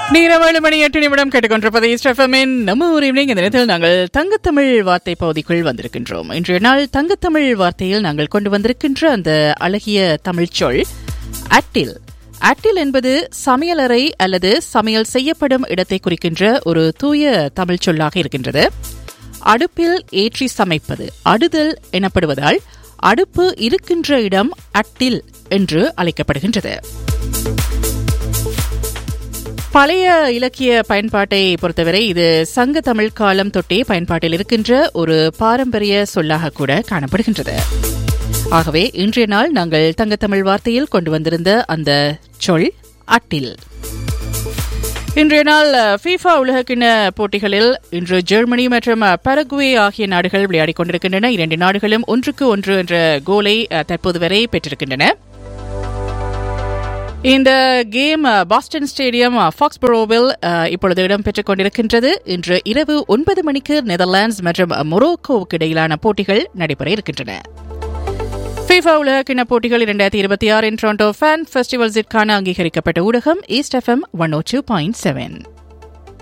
நேரம் ஏழு மணி எட்டு நிமிடம் கேட்டுக்கொண்டிருப்பது ஸ்டெஃபமின் நம்ம ஊர் ஈவினிங் இந்த நேரத்தில் நாங்கள் தங்கத்தமிழ் வார்த்தை பகுதிக்குள் வந்திருக்கின்றோம் இன்றைய நாள் தங்கத்தமிழ் வார்த்தையில் நாங்கள் கொண்டு வந்திருக்கின்ற அந்த அழகிய தமிழ் சொல் அட்டில் அட்டில் என்பது சமையலறை அல்லது சமையல் செய்யப்படும் இடத்தை குறிக்கின்ற ஒரு தூய தமிழ் சொல்லாக இருக்கின்றது அடுப்பில் ஏற்றி சமைப்பது அடுதல் எனப்படுவதால் அடுப்பு இருக்கின்ற இடம் அட்டில் என்று அழைக்கப்படுகின்றது பழைய இலக்கிய பயன்பாட்டை பொறுத்தவரை இது சங்க தமிழ் காலம் தொட்டே பயன்பாட்டில் இருக்கின்ற ஒரு பாரம்பரிய சொல்லாக கூட காணப்படுகின்றது ஆகவே இன்றைய நாள் நாங்கள் தங்கத்தமிழ் வார்த்தையில் கொண்டு வந்திருந்த அந்த சொல் அட்டில் இன்றைய நாள் ஃபீஃபா உலகக்கிண போட்டிகளில் இன்று ஜெர்மனி மற்றும் பரகுவே ஆகிய நாடுகள் விளையாடிக் கொண்டிருக்கின்றன இரண்டு நாடுகளும் ஒன்றுக்கு ஒன்று என்ற கோலை அஹ், தற்போது வரை பெற்றிருக்கின்றன இந்த game uh, Boston stadium uh, ஃபாக்ஸ்பரோவில் அஹ், இப்பொழுது இடம்பெற்றுக் கொண்டிருக்கின்றது இன்று இரவு ஒன்பது மணிக்கு நெதர்லாண்ட்ஸ் மற்றும் மொரோக்கோவுக்கு இடையிலான போட்டிகள் நடைபெற இருக்கின்றன ஃபீஃபா உலகக்கிண போட்டிகள் இரண்டாயிரத்தி இருபத்தி ஆறின் டொரண்டோ ஃபேன் ஃபெஸ்டிவல்ஸிற்கான அங்கீகரிக்கப்பட்ட ஊடகம் East FM one O two point seven